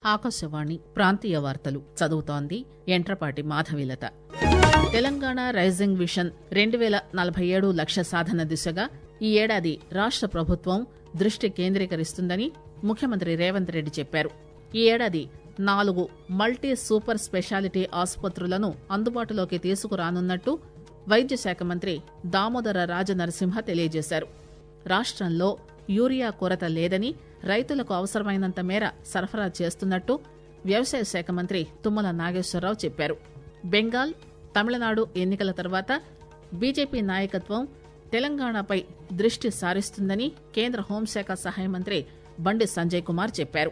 ఆకాశవాణి ప్రాంతీయ వార్తలు చదువుతోంది ఎంట్రపాటి మాధవీలత తెలంగాణ రైజింగ్ విషన్ రెండు పేల నలభై ఏడు లక్ష్య సాధన దిశగా ఈ ఏడాది రాష్ట ప్రభుత్వం దృష్టి కేంద్రీకరిస్తుందని ముఖ్యమంత్రి రేవంత్ రెడ్డి చెప్పారు ఈ ఏడాది నాలుగు మల్టీ సూపర్ స్పెషాలిటీ ఆసుపత్రులను అందుబాటులోకి తీసుకురానున్నట్టు వైద్య శాఖ మంత్రి దామోదర రాజనరసింహ తెలియజేశారు రాష్టంలో యూరియా కొరత లేదని రైతులకు అవసరమైనంత మేర సరఫరా చేస్తున్నట్టు వ్యవసాయ శాఖ మంత్రి తుమ్మల నాగేశ్వరరావు చెప్పారు బెంగాల్ తమిళనాడు ఎన్నికల తర్వాత బీజేపీ నాయకత్వం తెలంగాణపై దృష్టి సారిస్తుందని కేంద్ర హోంశాఖ సహాయ మంత్రి బండి సంజయ్ కుమార్ చెప్పారు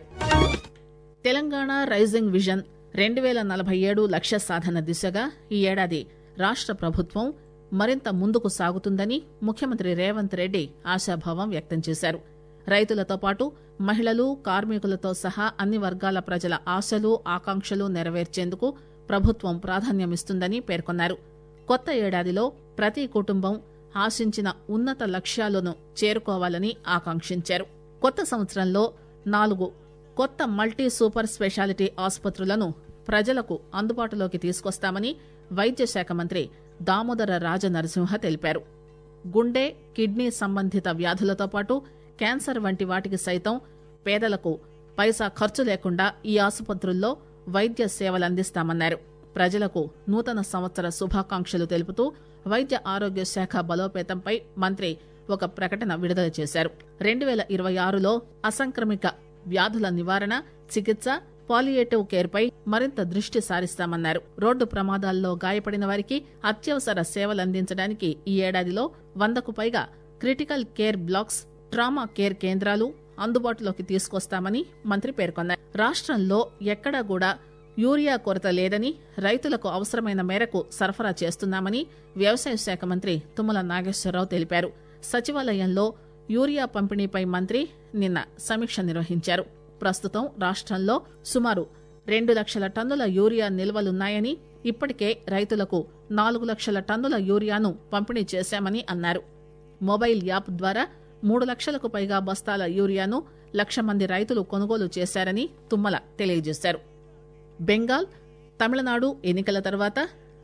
తెలంగాణ రైజింగ్ విజన్ రెండు పేల నలభై ఏడు లక్ష్య సాధన దిశగా ఈ ఏడాది రాష్ట ప్రభుత్వం మరింత ముందుకు సాగుతుందని ముఖ్యమంత్రి రేవంత్ రెడ్డి ఆశాభావం వ్యక్తం చేశారు రైతులతో పాటు మహిళలు కార్మికులతో సహా అన్ని వర్గాల ప్రజల ఆశలు ఆకాంక్షలు నెరవేర్చేందుకు ప్రభుత్వం ప్రాధాన్యమిస్తుందని పేర్కొన్నారు కొత్త ఏడాదిలో ప్రతి కుటుంబం ఆశించిన ఉన్నత లక్ష్యాలను చేరుకోవాలని ఆకాంక్షించారు కొత్త సంవత్సరంలో నాలుగు కొత్త మల్టీ సూపర్ స్పెషాలిటీ ఆసుపత్రులను ప్రజలకు అందుబాటులోకి తీసుకొస్తామని వైద్య శాఖ మంత్రి దామోదర రాజనరసింహ తెలిపారు గుండె కిడ్నీ సంబంధిత వ్యాధులతో పాటు క్యాన్సర్ వంటి వాటికి సైతం పేదలకు పైసా ఖర్చు లేకుండా ఈ ఆసుపత్రుల్లో వైద్య సేవలందిస్తామన్నారు ప్రజలకు నూతన సంవత్సర శుభాకాంక్షలు తెలుపుతూ వైద్య ఆరోగ్య శాఖ బలోపేతంపై మంత్రి ఒక ప్రకటన విడుదల చేశారు రెండు పేల ఇరవై ఆరులో అసంక్రమిక వ్యాధుల నివారణ చికిత్స పాలియేటివ్ కేర్ పై మరింత దృష్టి సారిస్తామన్నారు రోడ్డు ప్రమాదాల్లో గాయపడిన వారికి అత్యవసర సేవలందించడానికి ఈ ఏడాదిలో వందకు పైగా critical care blocks trauma care కేంద్రాలు అందుబాటులోకి తీసుకొస్తామని మంత్రి పేర్కొన్నారు రాష్టంలో ఎక్కడా కూడా యూరియా కొరత లేదని రైతులకు అవసరమైన మేరకు సరఫరా చేస్తున్నామని వ్యవసాయ శాఖ మంత్రి తుమ్మల నాగేశ్వరరావు తెలిపారు సచివాలయంలో యూరియా పంపిణీపై మంత్రి నిన్న సమీక్ష నిర్వహించారు ప్రస్తుతం రాష్టంలో సుమారు రెండు లక్షల టన్నుల యూరియా నిల్వలున్నాయని ఇప్పటికే రైతులకు నాలుగు లక్షల టన్నుల యూరియాను పంపిణీ చేశామని అన్నారు మొబైల్ యాప్ ద్వారా మూడు లక్షలకు పైగా బస్తాల యూరియాను లక్ష మంది రైతులు కొనుగోలు చేశారని తుమ్మల తెలియజేశారు బెంగాల్ తమిళనాడు ఎన్నికల తర్వాత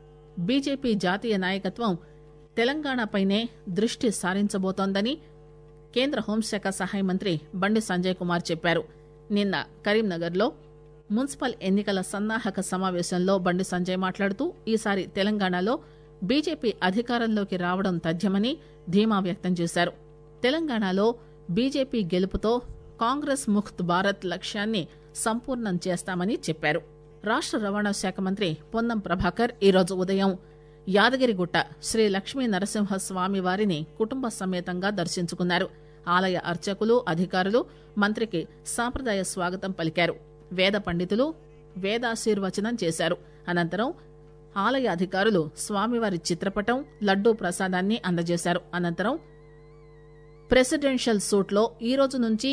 బీజేపీ జాతీయ నాయకత్వం తెలంగాణపైనే దృష్టి సారించబోతోందని కేంద్ర హోంశాఖ సహాయ మంత్రి బండి సంజయ్ కుమార్ చెప్పారు నిన్న కరీంనగర్లో మున్సిపల్ ఎన్నికల సన్నాహక సమావేశంలో బండి సంజయ్ మాట్లాడుతూ ఈసారి తెలంగాణలో బీజేపీ అధికారంలోకి రావడం తథ్యమని ధీమా వ్యక్తం చేశారు తెలంగాణలో బీజేపీ గెలుపుతో కాంగ్రెస్ ముక్త్ భారత్ లక్ష్యాన్ని సంపూర్ణం చేస్తామని చెప్పారు రాష్ట రవాణా శాఖ మంత్రి పొన్నం ప్రభాకర్ ఈరోజు ఉదయం యాదగిరిగుట్ట శ్రీ లక్ష్మీ నరసింహస్వామి వారిని కుటుంబ సమేతంగా దర్శించుకున్నారు ఆలయ అర్చకులు అధికారులు మంత్రికి సాంప్రదాయ స్వాగతం పలికారు వేద పండితులు వేదాశీర్వచనం చేశారు అనంతరం ఆలయ అధికారులు స్వామివారి చిత్రపటం లడ్డూ ప్రసాదాన్ని అందజేశారు అనంతరం ప్రెసిడెన్షియల్ సూట్లో ఈ రోజు నుంచి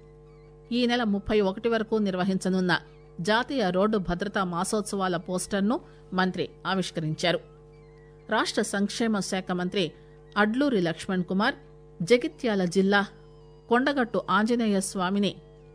ఈ నెల ముప్పై ఒకటి వరకు నిర్వహించనున్న జాతీయ రోడ్డు భద్రతా మాసోత్సవాల పోస్టర్ను మంత్రి ఆవిష్కరించారు రాష్ట సంక్షేమ శాఖ మంత్రి అడ్లూరి లక్ష్మణ్ కుమార్ జగిత్యాల జిల్లా కొండగట్టు ఆంజనేయ స్వామిని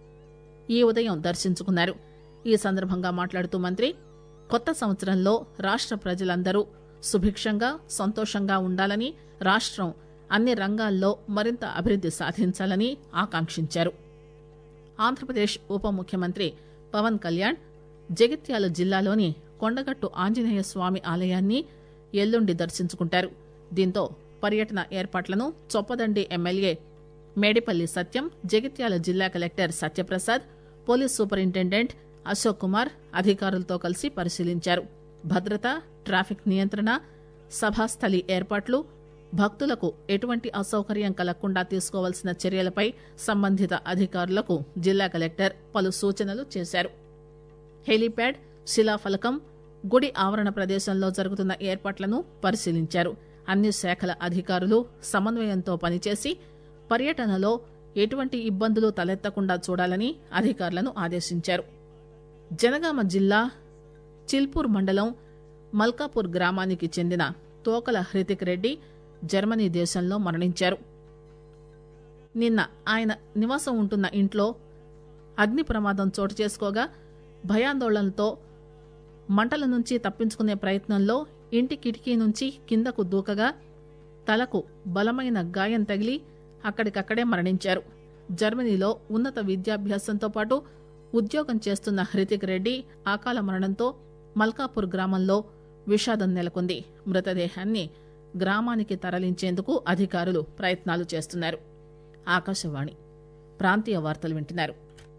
ఈ ఉదయం దర్శించుకున్నారు ఈ సందర్భంగా మాట్లాడుతూ మంత్రి కొత్త సంవత్సరంలో రాష్ట ప్రజలందరూ సుభిక్షంగా సంతోషంగా ఉండాలని రాష్టం అన్ని రంగాల్లో మరింత అభివృద్ది సాధించాలని ఆకాంక్షించారు ఆంధ్రప్రదేశ్ ఉప ముఖ్యమంత్రి పవన్ కళ్యాణ్ జగిత్యాల జిల్లాలోని కొండగట్టు ఆంజనేయ స్వామి ఆలయాన్ని ఎల్లుండి దర్శించుకుంటారు దీంతో పర్యటన ఏర్పాట్లను చొప్పదండి ఎమ్మెల్యే మేడిపల్లి సత్యం జగిత్యాల జిల్లా collector Satyaprasad police superintendent Ashok Kumar అధికారులతో కలిసి పరిశీలించారు భద్రత ట్రాఫిక్ నియంత్రణ సభాస్థలి ఏర్పాట్లు భక్తులకు ఎటువంటి అసౌకర్యం కలగకుండా తీసుకోవాల్సిన చర్యలపై సంబంధిత అధికారులకు జిల్లా కలెక్టర్ పలు సూచనలు చేశారు హెలీప్యాడ్ శిలాఫలకం గుడి ఆవరణ ప్రదేశంలో జరుగుతున్న ఏర్పాట్లను పరిశీలించారు అన్ని శాఖల అధికారులు సమన్వయంతో పనిచేసి పర్యటనలో ఎటువంటి ఇబ్బందులు తలెత్తకుండా చూడాలని అధికారులను ఆదేశించారు జనగామ జిల్లా చిల్పూర్ మండలం మల్కాపూర్ గ్రామానికి చెందిన తోకల హృతిక్ రెడ్డి జర్మనీ దేశంలో మరణించారు నిన్న ఆయన నివాసం ఉంటున్న ఇంట్లో అగ్ని ప్రమాదం చోటు చేసుకోగా భయాందోళనతో మంటల నుంచి తప్పించుకునే ప్రయత్నంలో ఇంటి కిటికీ నుంచి కిందకు దూకగా తలకు బలమైన గాయం తగిలి అక్కడికక్కడే మరణించారు జర్మనీలో ఉన్నత విద్యాభ్యాసంతో పాటు ఉద్యోగం చేస్తున్న హృతిక్ రెడ్డి అకాల మరణంతో మల్కాపూర్ గ్రామంలో విషాదం నెలకొంది మృతదేహాన్ని గ్రామానికి తరలించేందుకు అధికారులు ప్రయత్నాలు చేస్తున్నారు ఆకాశవాణి ప్రాంతీయ వార్తలు వింటున్నారు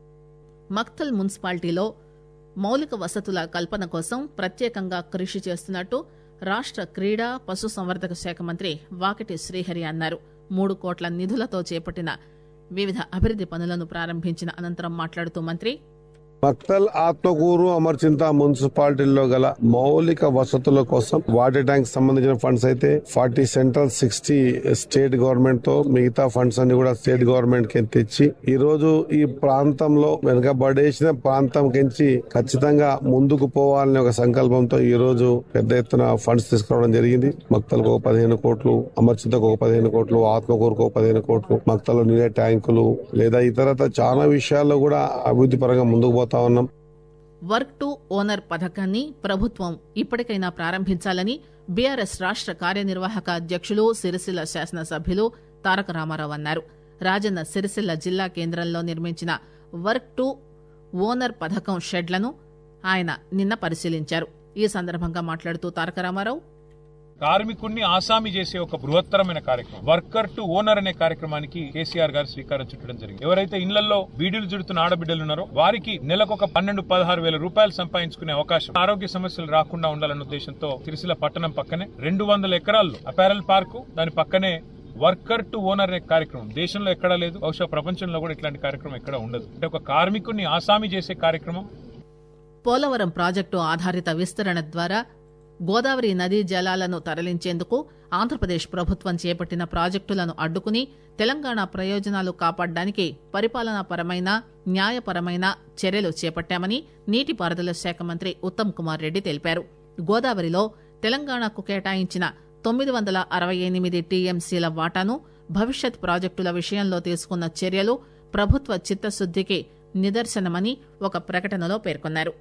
మక్తల్ మున్సిపాలిటీలో మౌలిక వసతుల కల్పన కోసం ప్రత్యేకంగా కృషి చేస్తున్నట్టు రాష్ట క్రీడా పశుసంవర్ధక శాఖ మంత్రి వాకిటి శ్రీహరి అన్నారు మూడు కోట్ల నిధులతో చేపట్టిన వివిధ అభివృద్ది పనులను ప్రారంభించిన అనంతరం మాట్లాడుతూ మంత్రి మక్తల్ ఆత్మకూరు అమర్చింత మున్సిపాలిటీల్లో గల మౌలిక వసతుల కోసం వాటర్ ట్యాంక్ సంబంధించిన ఫండ్స్ అయితే forty central sixty state government తో మిగతా ఫండ్స్ అన్ని కూడా స్టేట్ గవర్నమెంట్ కి తెచ్చి ఈ రోజు ఈ ప్రాంతంలో వెనుకబడేసిన ప్రాంతం కించి ఖచ్చితంగా ముందుకు పోవాలనే ఒక సంకల్పంతో ఈ రోజు పెద్ద ఎత్తున ఫండ్స్ తీసుకురావడం జరిగింది మక్తలకు ఒక పదిహేను కోట్లు అమర్చింతకు ఒక పదిహేను కోట్లు ఆత్మకూరుకు ఒక పదిహేను కోట్లు మక్తలో నీళ్ళ ట్యాంకులు లేదా ఇతరత చాలా విషయాల్లో కూడా అభివృద్ధి పరంగా ముందుకు పోతా ఉన్నాం వర్క్ టు ఓనర్ పథకాన్ని ప్రభుత్వం ఇప్పటికైనా ప్రారంభించాలని బీఆర్ఎస్ రాష్ట కార్యనిర్వాహక అధ్యక్షులు సిరిసిల్ల శాసనసభ్యులు తారక రామారావు అన్నారు రాజన్న సిరిసిల్ల జిల్లా కేంద్రంలో నిర్మించిన వర్క్ టు ఓనర్ పథకం షెడ్లను ఆయన నిన్న పరిశీలించారు ఈ సందర్భంగా మాట్లాడుతూ తారక రామారావు కార్మికుడిని ఆసామి చేసే ఒక బృహత్తరమైన కార్యక్రమం వర్కర్ టు ఓనర్ అనే కార్యక్రమానికి కేసీఆర్ గారు శ్రీకారం చుట్టడం జరిగింది ఎవరైతే ఇళ్లలో బీడీలు చుడుతున్న ఆడబిడ్డలు ఉన్నారో వారికి నెలకు ఒక పన్నెండు పదహారు వేల రూపాయలు సంపాదించుకునే అవకాశం ఆరోగ్య సమస్యలు రాకుండా ఉండాలన్న ఉద్దేశంతో సిరిసిల్ల పట్టణం పక్కనే రెండు వందల ఎకరాల్లో అపారల్ పార్కు దాని పక్కనే వర్కర్ టు ఓనర్ అనే కార్యక్రమం దేశంలో ఎక్కడా లేదు బహుశా ప్రపంచంలో కూడా ఇట్లాంటి కార్యక్రమం ఎక్కడ ఉండదు అంటే ఒక కార్మికుడిని ఆసామి చేసే కార్యక్రమం పోలవరం ప్రాజెక్టు ఆధారిత విస్తరణ ద్వారా గోదావరి నదీ జలాలను తరలించేందుకు ఆంధ్రప్రదేశ్ ప్రభుత్వం చేపట్టిన ప్రాజెక్టులను అడ్డుకుని తెలంగాణ ప్రయోజనాలు కాపాడడానికి పరిపాలనాపరమైన న్యాయపరమైన చర్యలు చేపట్టామని నీటిపారుదల శాఖ మంత్రి ఉత్తమ్ కుమార్ రెడ్డి తెలిపారు గోదావరిలో తెలంగాణకు కేటాయించిన తొమ్మిది వందల అరవై ఎనిమిది టీఎంసీల వాటాను భవిష్యత్ ప్రాజెక్టుల విషయంలో తీసుకున్న చర్యలు ప్రభుత్వ చిత్తశుద్దికి నిదర్శనమని ఒక ప్రకటనలో పేర్కొన్నారు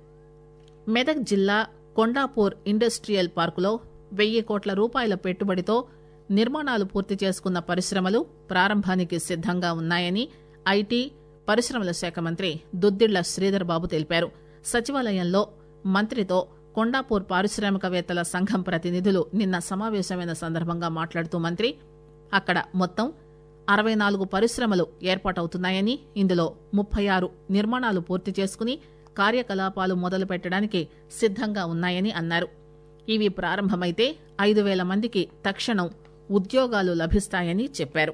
మెదక్ జిల్లా కొండాపూర్ ఇండస్ట్రియల్ పార్కులో వెయ్యి కోట్ల రూపాయల పెట్టుబడితో నిర్మాణాలు పూర్తి చేసుకున్న పరిశ్రమలు ప్రారంభానికి సిద్దంగా ఉన్నాయని ఐటీ పరిశ్రమల శాఖ మంత్రి దుద్దిళ్ల శ్రీధర్ బాబు తెలిపారు సచివాలయంలో మంత్రితో కొండాపూర్ పారిశ్రామికవేత్తల సంఘం ప్రతినిధులు నిన్న సమావేశమైన సందర్భంగా మాట్లాడుతూ మంత్రి అక్కడ మొత్తం అరవై నాలుగు పరిశ్రమలు ఏర్పాటవుతున్నాయని ఇందులో ముప్పై ఆరు నిర్మాణాలు పూర్తి చేసుకుని కార్యకలాపాలు మొదలు పెట్టడానికి సిద్దంగా ఉన్నాయని అన్నారు ఇవి ప్రారంభమైతే ఐదు వేల మందికి తక్షణం ఉద్యోగాలు లభిస్తాయని చెప్పారు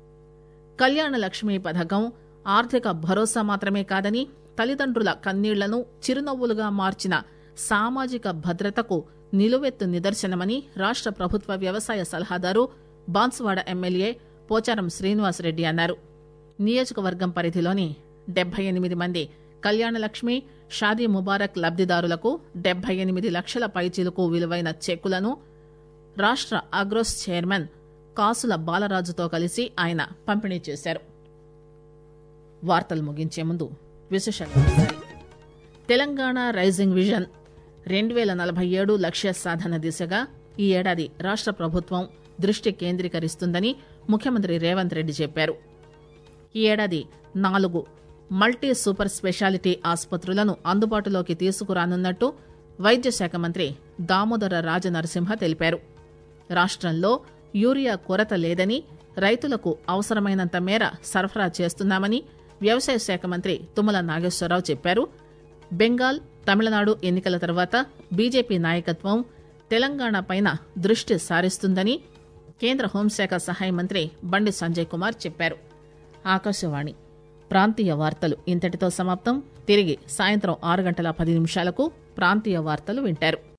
కళ్యాణ లక్ష్మి పథకం ఆర్థిక భరోసా మాత్రమే కాదని తల్లిదండ్రుల కన్నీళ్లను చిరునవ్వులుగా మార్చిన సామాజిక భద్రతకు నిలువెత్తు నిదర్శనమని రాష్ట ప్రభుత్వ వ్యవసాయ సలహాదారు బాన్సువాడ ఎమ్మెల్యే పోచారం శ్రీనివాసరెడ్డి అన్నారు నియోజకవర్గం పరిధిలోని డెబ్బై ఎనిమిది మంది కళ్యాణలక్ష్మి షాదీ ముబారక్ లబ్దిదారులకు డెబ్బై ఎనిమిది లక్షల పైచీలకు విలువైన చెక్కులను రాష్ట అగ్రోస్ చైర్మన్ కాసుల బాలరాజుతో కలిసి ఆయన పంపిణీ చేశారు వార్తలు ముగించే ముందు విశేషాలు ఒకసారి. తెలంగాణ రైజింగ్ విజన్ రెండు వేల నలభై ఏడు లక్ష్య సాధన దిశగా ఈ ఏడాది రాష్ట ప్రభుత్వం దృష్టి కేంద్రీకరిస్తుందని ముఖ్యమంత్రి రేవంత్ రెడ్డి చెప్పారు ఈ ఏడాది నాలుగు మల్టీ సూపర్ స్పెషాలిటీ ఆసుపత్రులను అందుబాటులోకి తీసుకురానున్నట్టు వైద్య శాఖ మంత్రి దామోదర రాజనరసింహ తెలిపారు రాష్ట్రంలో యూరియా కొరత లేదని రైతులకు అవసరమైనంత మేర సరఫరా చేస్తున్నామని వ్యవసాయ శాఖ మంత్రి తుమ్మల నాగేశ్వరరావు చెప్పారు బెంగాల్ తమిళనాడు ఎన్నికల తర్వాత బీజేపీ నాయకత్వం తెలంగాణ పైన దృష్టి సారిస్తుందని కేంద్ర హోంశాఖ సహాయ మంత్రి బండి సంజయ్ కుమార్ చెప్పారు ఆకాశవాణి ప్రాంతీయ వార్తలు ఇంతటితో సమాప్తం తిరిగి సాయంత్రం ఆరు గంటల పది నిమిషాలకు ప్రాంతీయ వార్తలు వింటారు